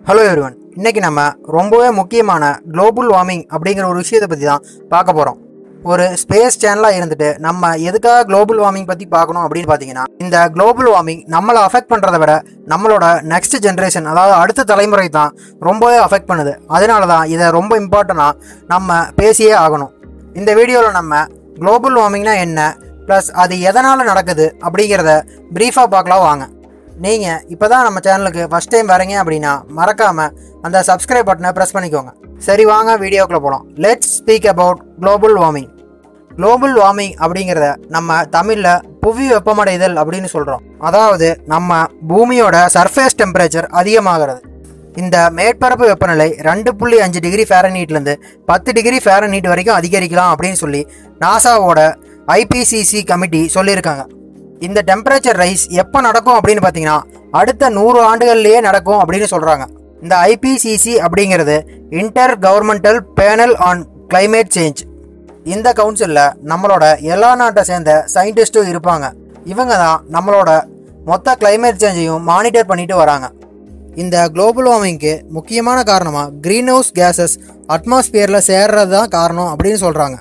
hello everyone இன்னைக்கு நம்ம ரொம்பவே முக்கியமான குளோபல் வார்மிங் அப்படிங்கிற ஒரு விஷயத்தை பற்றி தான் பார்க்க போகிறோம் ஒரு ஸ்பேஸ் சேனலாக இருந்துட்டு நம்ம எதுக்காக குளோபல் வார்மிங் பற்றி பார்க்கணும் அப்படின்னு பார்த்தீங்கன்னா இந்த குளோபல் வார்மிங் நம்மளை அஃபெக்ட் பண்ணுறதை விட நம்மளோட நெக்ஸ்ட் ஜென்ரேஷன் அதாவது அடுத்த தலைமுறை தான் ரொம்பவே அஃபெக்ட் பண்ணுது அதனால தான் இதை ரொம்ப இம்பார்ட்டண்ட்டாக நம்ம பேசியே ஆகணும் இந்த வீடியோவில் நம்ம குளோபல் வார்மிங்னா என்ன ப்ளஸ் அது எதனால் நடக்குது அப்படிங்கிறத ப்ரீஃபாக பார்க்கலாம் வாங்க நீங்கள் இப்போ தான் நம்ம சேனலுக்கு ஃபஸ்ட் டைம் வரீங்க அப்படின்னா மறக்காமல் அந்த சப்ஸ்கிரைப் பட்டனை ப்ரெஸ் பண்ணிக்கோங்க சரி வாங்க வீடியோக்குள்ளே போகலாம் let's speak about global warming global warming அப்படிங்கிறத நம்ம தமிழில் புவி வெப்பமடைதல் அப்படின்னு சொல்கிறோம் அதாவது நம்ம பூமியோட சர்ஃபேஸ் டெம்பரேச்சர் அதிகமாகிறது இந்த மேற்பரப்பு வெப்பநிலை ரெண்டு புள்ளி அஞ்சு டிகிரி ஃபேரனீட்லேருந்து பத்து டிகிரி ஃபேரனீட் வரைக்கும் அதிகரிக்கலாம் அப்படின்னு சொல்லி நாசாவோட ஐபிசிசி கமிட்டி சொல்லியிருக்காங்க இந்த டெம்பரேச்சர் ரைஸ் எப்போ நடக்கும் அப்படின்னு பார்த்தீங்கன்னா அடுத்த நூறு ஆண்டுகள்லேயே நடக்கும் அப்படின்னு சொல்கிறாங்க இந்த ஐபிசிசி அப்படிங்கிறது intergovernmental panel on climate change இந்த கவுன்சிலில் நம்மளோட எல்லா நாட்டை சேர்ந்த சயின்டிஸ்ட்டும் இருப்பாங்க இவங்க தான் நம்மளோட மொத்த climate சேஞ்சையும் மானிட்டர் பண்ணிட்டு வராங்க இந்த குளோபல் வார்மிங்க்கு முக்கியமான காரணமாக க்ரீன் ஹவுஸ் கேஸஸ் அட்மாஸ்பியரில் சேர்றது தான் காரணம் அப்படின்னு சொல்கிறாங்க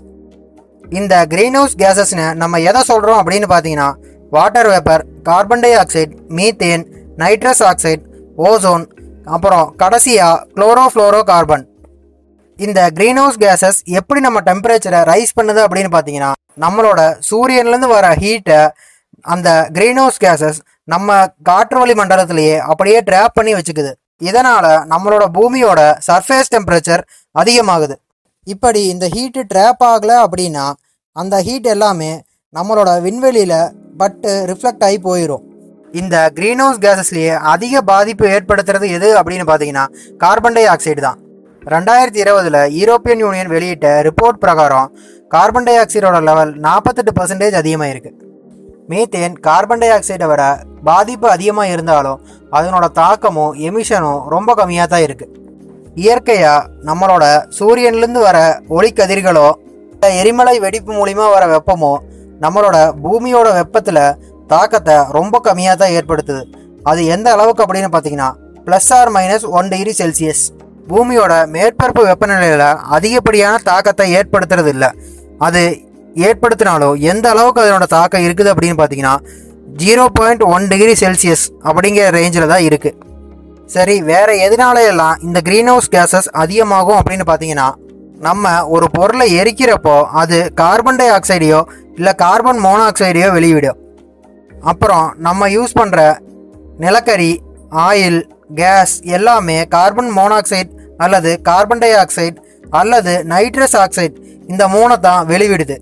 இந்த க்ரீன் ஹவுஸ் கேஸஸ்னு நம்ம எதை சொல்கிறோம் அப்படின்னு பார்த்தீங்கன்னா water vapour carbon dioxide methane nitrous oxide ozone அப்புறம் கடைசியாக குளோரோஃப்ளோரோ கார்பன் இந்த க்ரீன் ஹவுஸ் கேஸஸ் எப்படி நம்ம டெம்பரேச்சரை ரைஸ் பண்ணுது அப்படின்னு பார்த்தீங்கன்னா நம்மளோட சூரியன்லேருந்து வர ஹீட்டை அந்த க்ரீன் ஹவுஸ் கேஸஸ் நம்ம காற்று வளி மண்டலத்திலேயே அப்படியே ட்ராப் பண்ணி வச்சுக்குது இதனால் நம்மளோட பூமியோட சர்ஃபேஸ் டெம்பரேச்சர் அதிகமாகுது இப்படி இந்த ஹீட்டு ட்ராப் ஆகலை அப்படின்னா அந்த ஹீட் எல்லாமே நம்மளோட விண்வெளியில் பட்டு ரிஃப்ளெக்ட் ஆகி போயிடும் இந்த க்ரீன் ஹவுஸ் கேஸஸ்லேயே அதிக பாதிப்பு ஏற்படுத்துறது எது அப்படின்னு பார்த்தீங்கன்னா கார்பன் டை ஆக்சைடு தான் ரெண்டாயிரத்தி இருபதில் யூரோப்பியன் யூனியன் வெளியிட்ட ரிப்போர்ட் பிரகாரம் கார்பன் டை ஆக்சைடோட லெவல் நாற்பத்தெட்டு பர்சன்டேஜ் அதிகமாக இருக்குது மீத்தேன் கார்பன் டை ஆக்சைடை விட பாதிப்பு அதிகமாக இருந்தாலும் அதனோட தாக்கமும் எமிஷனும் ரொம்ப கம்மியாக தான் இருக்குது இயற்கையாக நம்மளோட சூரியன்லேருந்து வர ஒளிக்கதிர்களோ இல்ல எரிமலை வெடிப்பு மூலிமா வர வெப்பமோ நம்மளோட பூமியோட வெப்பத்தில் தாக்கத்தை ரொம்ப கம்மியாக தான் ஏற்படுத்துது அது எந்த அளவுக்கு அப்படின்னு பார்த்தீங்கன்னா plus or minus one degree Celsius பூமியோட மேற்பரப்பு வெப்பநிலையில் அதிகப்படியான தாக்கத்தை ஏற்படுத்துறது இல்லை அது ஏற்படுத்தினாலும் எந்த அளவுக்கு அதனோட தாக்கம் இருக்குது அப்படின்னு பார்த்தீங்கன்னா zero point one degree Celsius அப்படிங்கிற ரேஞ்சில் தான் இருக்குது சரி வேற எதனால எல்லாம் இந்த க்ரீன் ஹவுஸ் கேஸஸ் அதிகமாகும் அப்படின்னு பார்த்தீங்கன்னா நம்ம ஒரு பொருளை எரிக்கிறப்போ அது கார்பன் டை ஆக்சைடையோ இல்லை கார்பன் மோனாக்சைடையோ வெளியிடும் அப்புறம் நம்ம யூஸ் பண்ணுற நிலக்கரி ஆயில் கேஸ் எல்லாமே கார்பன் மோனாக்சைடு அல்லது கார்பன் டை ஆக்சைடு அல்லது நைட்ரஸ் ஆக்சைடு இந்த மூணை தான் வெளிவிடுது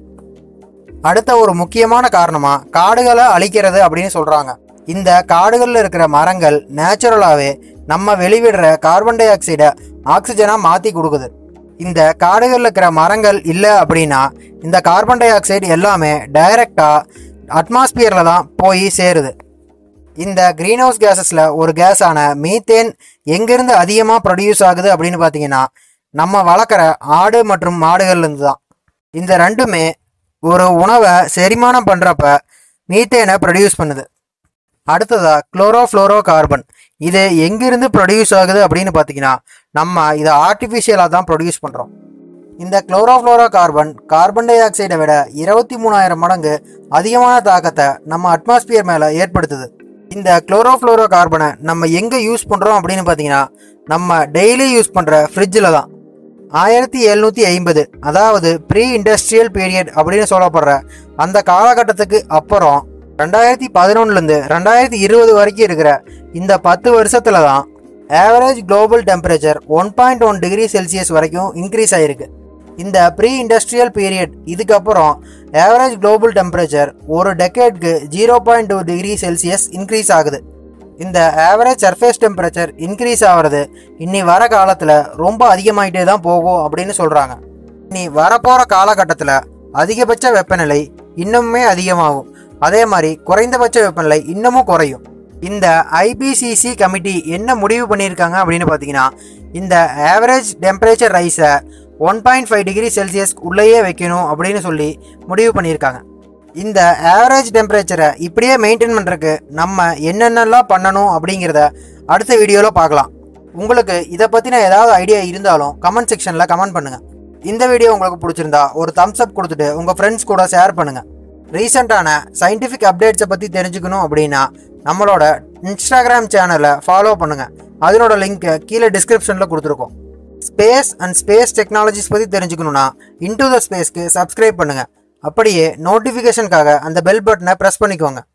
அடுத்த ஒரு முக்கியமான காரணமாக காடுகளை அழிக்கிறது அப்படின்னு சொல்கிறாங்க இந்த காடுகளில் இருக்கிற மரங்கள் நேச்சுரலாகவே நம்ம வெளிவிடுற கார்பன் டை ஆக்சைடை ஆக்சிஜனாக மாற்றி கொடுக்குது இந்த காடுகளில் இருக்கிற மரங்கள் இல்லை அப்படின்னா இந்த கார்பன் டை ஆக்சைடு எல்லாமே டைரெக்டாக அட்மாஸ்பியரில் தான் போய் சேருது இந்த க்ரீன் ஹவுஸ் கேஸஸில் ஒரு கேஸான மீத்தேன் எங்கேருந்து அதிகமாக ப்ரொடியூஸ் ஆகுது அப்படின்னு பார்த்தீங்கன்னா நம்ம வளர்க்குற ஆடு மற்றும் மாடுகள்லேருந்து தான் இந்த ரெண்டுமே ஒரு உணவை செரிமானம் பண்ணுறப்ப மீத்தேனை ப்ரொடியூஸ் பண்ணுது அடுத்ததா குளோரோஃப்ளோரோ கார்பன் இது எங்கிருந்து ப்ரொடியூஸ் ஆகுது அப்படின்னு பார்த்தீங்கன்னா நம்ம இதை ஆர்டிஃபிஷியலாக தான் ப்ரொடியூஸ் பண்ணுறோம் இந்த குளோரோஃப்ளோரோ கார்பன் கார்பன் டை ஆக்சைடை விட இருபத்தி மூணாயிரம் மடங்கு அதிகமான தாக்கத்தை நம்ம அட்மாஸ்பியர் மேலே ஏற்படுத்துது இந்த குளோரோஃப்ளோரோ கார்பனை நம்ம எங்கே யூஸ் பண்ணுறோம் அப்படின்னு பார்த்தீங்கன்னா நம்ம டெய்லி யூஸ் பண்ணுற ஃப்ரிட்ஜில் தான் ஆயிரத்தி எழுநூற்றி ஐம்பது அதாவது ப்ரீ இண்டஸ்ட்ரியல் பீரியட் அப்படின்னு சொல்லப்படுற அந்த காலகட்டத்துக்கு அப்புறம் ரெண்டாயிரத்தி பதினொன்னுலேருந்து ரெண்டாயிரத்தி இருபது வரைக்கும் இருக்கிற இந்த பத்து வருஷத்தில் தான் average global temperature one point one degree Celsius வரைக்கும் இன்க்ரீஸ் ஆகிருக்கு இந்த ப்ரீ இண்டஸ்ட்ரியல் பீரியட் இதுக்கப்புறம் ஆவரேஜ் குளோபல் டெம்பரேச்சர் ஒரு டெக்கேட்க்கு zero point two degree Celsius increase ஆகுது இந்த ஆவரேஜ் சர்ஃபேஸ் டெம்பரேச்சர் இன்க்ரீஸ் ஆகிறது இன்னி வர காலத்தில் ரொம்ப அதிகமாயிட்டே தான் போகும் அப்படின்னு சொல்கிறாங்க இனி வரப்போகிற காலகட்டத்தில் அதிகபட்ச வெப்பநிலை இன்னுமே அதிகமாகும் அதே மாதிரி குறைந்தபட்ச வெப்பநிலை இன்னமும் குறையும் இந்த ஐபிசிசி கமிட்டி என்ன முடிவு பண்ணியிருக்காங்க அப்படின்னு பார்த்தீங்கன்னா இந்த ஆவரேஜ் டெம்பரேச்சர் ரைஸை one point five degree Celsius உள்ளேயே வைக்கணும் அப்படின்னு சொல்லி முடிவு பண்ணியிருக்காங்க இந்த ஆவரேஜ் டெம்பரேச்சரை இப்படியே மெயின்டைன் பண்ணுறதுக்கு நம்ம என்னென்னலாம் பண்ணணும் அப்படிங்கிறத அடுத்த வீடியோவில் பார்க்கலாம் உங்களுக்கு இதை பற்றின ஏதாவது ஐடியா இருந்தாலும் கமெண்ட் செக்ஷனில் கமெண்ட் பண்ணுங்கள் இந்த வீடியோ உங்களுக்கு பிடிச்சிருந்தா ஒரு தம்ஸ் அப் கொடுத்துட்டு உங்கள் ஃப்ரெண்ட்ஸ் கூட ஷேர் பண்ணுங்கள் ரீசெண்டான சயின்டிஃபிக் அப்டேட்ஸை பற்றி தெரிஞ்சுக்கணும் அப்படின்னா நம்மளோட இன்ஸ்டாகிராம் சேனலை ஃபாலோ பண்ணுங்கள் அதனோட லிங்க்கை கீழே டிஸ்கிரிப்ஷனில் கொடுத்துருக்கோம் ஸ்பேஸ் அண்ட் ஸ்பேஸ் டெக்னாலஜிஸ் பற்றி தெரிஞ்சுக்கணுன்னா இன்டு த ஸ்பேஸ்க்கு சப்ஸ்கிரைப் பண்ணுங்கள் அப்படியே நோட்டிஃபிகேஷனுக்காக அந்த பெல் பட்டனை ப்ரெஸ் பண்ணிக்கோங்க